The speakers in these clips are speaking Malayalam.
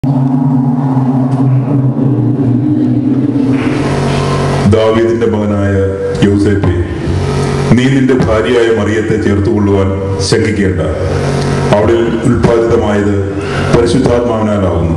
ദാവീദിന്റെ മകനായ യോസേഫെ നീ നിന്റെ ഭാര്യയായ മറിയത്തെ ചേർത്തുകൊള്ളുവാൻ ശങ്കിക്കേണ്ട അവളിൽ ഉൽപ്പാദിതമായത് പരിശുദ്ധാത്മാവിനാലാവുന്നു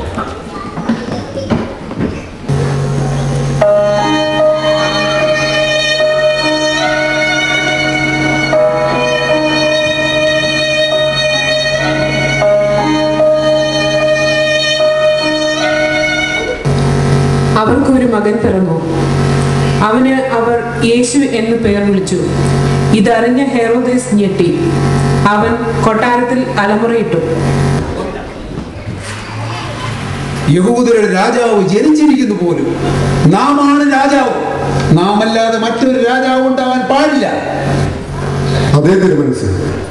അവർക്ക് ഒരു മകൻ പിറന്നു അവന് അവർ യേശു എന്ന് പേർ വിളിച്ചു ഇതറിഞ്ഞ ഹെറോദേസ് ഞെട്ടി അവൻ കൊട്ടാരത്തിൽ അലമുറയിട്ടു യഹൂദരുടെ രാജാവ് ജനിച്ചിരിക്കുന്നു പോലും നാമാണ് രാജാവ് നാം അല്ലാതെ മറ്റൊരു രാജാവ് ഉണ്ടാവാൻ പാടില്ല അതേ തിരുമനസ്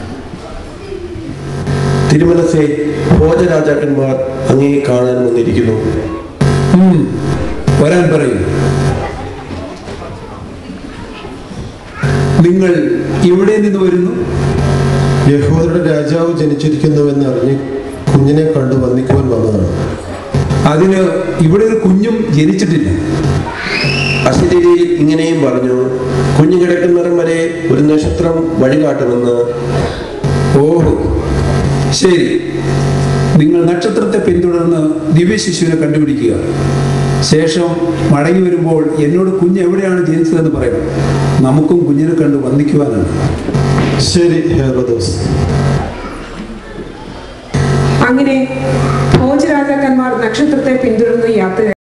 തിരുമനസെ ഭോജരാജാക്കന്മാർ അങ്ങേ കാണാൻ വന്നിരിക്കുന്നു ഉം, വരാൻ പറയും നിങ്ങൾ ഇവിടെ നിന്ന് വരുന്നു യഹൂദരുടെ രാജാവ് ജനിച്ചിരിക്കുന്നുവെന്ന് അറിഞ്ഞ് കുഞ്ഞിനെ കണ്ടു വന്ദിക്കുവാൻ വന്നതാണ് അതിന് ഇവിടെ ഒരു കുഞ്ഞും ജനിച്ചിട്ടില്ല അശരീരിയിൽ ഇങ്ങനെയും പറഞ്ഞു കുഞ്ഞു കിടക്കുന്നിടം വരെ ഒരു നക്ഷത്രം വഴികാട്ടുമെന്ന് ഓഹോ ശരി നിങ്ങൾ നക്ഷത്രത്തെ പിന്തുടർന്ന് ദിവ്യശിശുവിനെ കണ്ടുപിടിക്കുക ശേഷം മടങ്ങി വരുമ്പോൾ എന്നോട് കുഞ്ഞ് എവിടെയാണ് ജനിച്ചതെന്ന് പറയണം നമുക്കും കുഞ്ഞിനെ കണ്ട് വന്ദിക്കുവാനാണ് ശരി ഹേറോദോസ് അങ്ങനെ ഭോജരാജാക്കന്മാർ നക്ഷത്രത്തെ പിന്തുടർന്ന് യാത്ര